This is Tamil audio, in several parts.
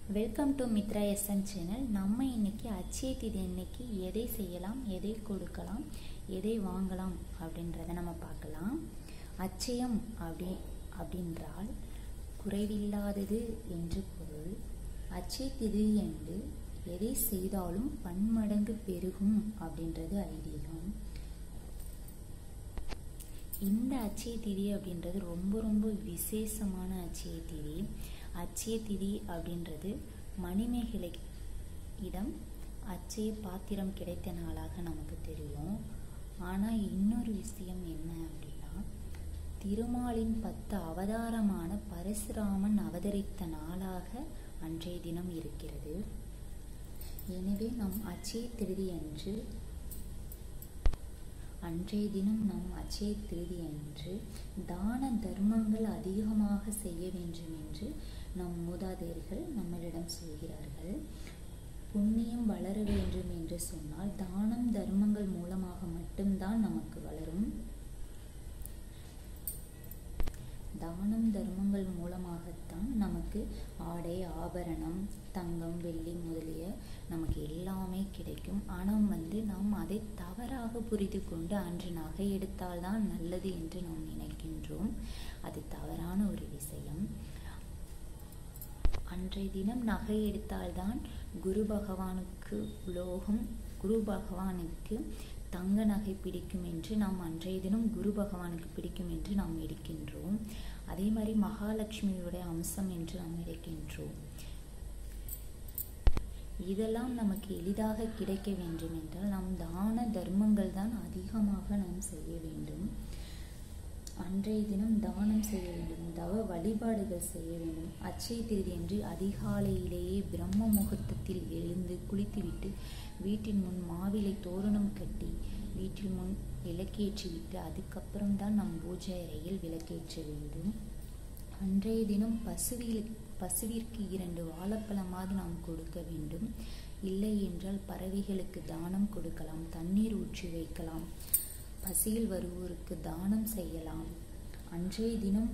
welcome to Mitra SN channel நம்ம இன்னைக்கு அச்சய திதி இன்னைக்கு எதை செய்யலாம் எதை கொடுக்கலாம் எதை வாங்கலாம் அப்படின்றத நம்ம பார்க்கலாம் அச்சயம் அப்படி அப்படின்றால் குறைவில்லாதது என்று பொருள் அச்சய திதி என்று எதை செய்தாலும் பன்மடங்கு பெருகும் அப்படின்றது ஐதீகம் இந்த அச்சய திதி அப்படின்றது ரொம்ப ரொம்ப விசேஷமான அச்சய திதி அச்சய திதி அப்படின்றது மணிமேகலை இடம் அச்சய பாத்திரம் கிடைத்த நாளாக நமக்கு தெரியும் ஆனால் இன்னொரு விஷயம் என்ன அப்படின்னா திருமாலின் பத்து அவதாரமான பரசுராமன் அவதரித்த நாளாக அன்றைய தினம் இருக்கிறது எனவே நம் அச்சய திருதி அன்று அன்றைய தினம் நம் அச்சய திருதி அன்று தான தர்மங்கள் அதிகமாக செய்ய வேண்டும் என்று நம் மூதாதையர்கள் நம்மளிடம் சொல்கிறார்கள் புண்ணியம் வளர வேண்டும் என்று சொன்னால் தானம் தர்மங்கள் மூலமாக மட்டும்தான் நமக்கு வளரும் தானம் தர்மங்கள் மூலமாகத்தான் நமக்கு ஆடை ஆபரணம் தங்கம் வெள்ளி முதலிய நமக்கு எல்லாமே கிடைக்கும் ஆனால் வந்து நாம் அதை தவறாக புரிந்து கொண்டு அன்று நகை எடுத்தால்தான் நல்லது என்று நாம் நினைக்கின்றோம் அது தவறான ஒரு விஷயம் அன்றைய தினம் நகை எடுத்தால்தான் குரு பகவானுக்கு உலோகம் குரு பகவானுக்கு தங்க நகை பிடிக்கும் என்று நாம் அன்றைய தினம் குரு பகவானுக்கு பிடிக்கும் என்று நாம் எடுக்கின்றோம் அதே மாதிரி மகாலட்சுமியுடைய அம்சம் என்று நாம் எடுக்கின்றோம் இதெல்லாம் நமக்கு எளிதாக கிடைக்க வேண்டும் என்றால் நாம் தான தர்மங்கள் தான் அதிகமாக நாம் செய்ய வேண்டும் அன்றைய தினம் தானம் செய்ய வேண்டும் தவ வழிபாடுகள் செய்ய வேண்டும் அச்சய திருதி என்று அதிகாலையிலேயே பிரம்ம முகூர்த்தத்தில் எழுந்து குளித்துவிட்டு வீட்டின் முன் மாவிலை தோரணம் கட்டி வீட்டில் முன் விளக்கேற்றிவிட்டு அதுக்கப்புறம் தான் நம் பூஜை அறையில் விளக்கேற்ற வேண்டும் அன்றைய தினம் பசுவில் பசுவிற்கு இரண்டு வாழைப்பழமாவது நாம் கொடுக்க வேண்டும் இல்லை என்றால் பறவைகளுக்கு தானம் கொடுக்கலாம் தண்ணீர் ஊற்றி வைக்கலாம் பசியில் வருவோருக்கு தானம் செய்யலாம் அன்றைய தினம்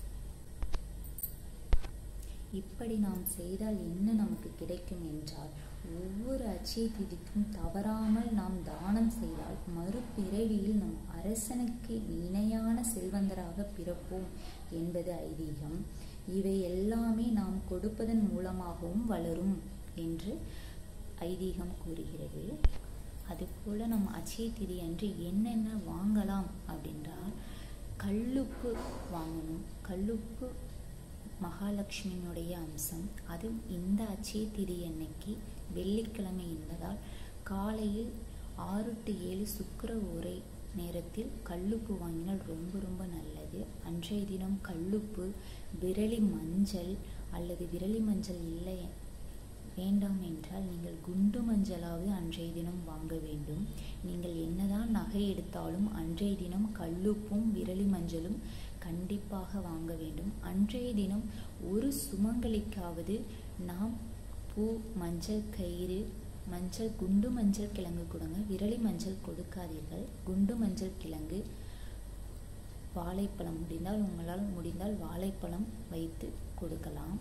இப்படி நாம் செய்தால் என்ன நமக்கு கிடைக்கும் என்றால் ஒவ்வொரு அச்சய திதிக்கும் தவறாமல் நாம் தானம் செய்தால் மறுபிறவியில் நம் அரசனுக்கு இணையான செல்வந்தராக பிறப்போம் என்பது ஐதீகம் இவை எல்லாமே நாம் கொடுப்பதன் மூலமாகவும் வளரும் என்று ஐதீகம் கூறுகிறது அதுபோல் நம்ம அச்சய திதி அன்று என்னென்ன வாங்கலாம் அப்படின்றால் கல்லுப்பு வாங்கணும் கல்லுப்பு மகாலட்சுமியினுடைய அம்சம் அது இந்த அச்சய திதி அன்னைக்கு வெள்ளிக்கிழமை என்பதால் காலையில் ஆறு டு ஏழு சுக்கர உரை நேரத்தில் கல்லுப்பு வாங்கினால் ரொம்ப ரொம்ப நல்லது அன்றைய தினம் கல்லுப்பு விரலி மஞ்சள் அல்லது விரலி மஞ்சள் இல்லை வேண்டாம் என்றால் நீங்கள் குண்டு மஞ்சளாவது அன்றைய தினம் வாங்க வேண்டும் நீங்கள் என்னதான் நகை எடுத்தாலும் அன்றைய தினம் கல்லுப்பும் விரலி மஞ்சளும் கண்டிப்பாக வாங்க வேண்டும் அன்றைய தினம் ஒரு சுமங்கலிக்காவது நாம் பூ மஞ்சள் கயிறு மஞ்சள் குண்டு மஞ்சள் கிழங்கு கொடுங்க விரலி மஞ்சள் கொடுக்காதீர்கள் குண்டு மஞ்சள் கிழங்கு வாழைப்பழம் முடிந்தால் உங்களால் முடிந்தால் வாழைப்பழம் வைத்து கொடுக்கலாம்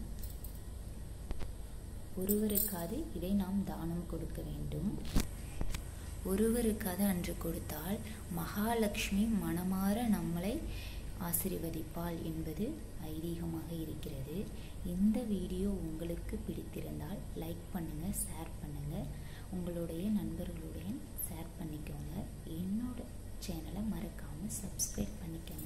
ஒருவருக்காவது இதை நாம் தானம் கொடுக்க வேண்டும் ஒருவருக்காவது அன்று கொடுத்தால் மகாலட்சுமி மனமாற நம்மளை ஆசிர்வதிப்பாள் என்பது ஐதீகமாக இருக்கிறது இந்த வீடியோ உங்களுக்கு பிடித்திருந்தால் லைக் பண்ணுங்கள் ஷேர் பண்ணுங்கள் உங்களுடைய நண்பர்களுடன் ஷேர் பண்ணிக்கோங்க என்னோட சேனலை மறக்காமல் சப்ஸ்கிரைப் பண்ணிக்கோங்க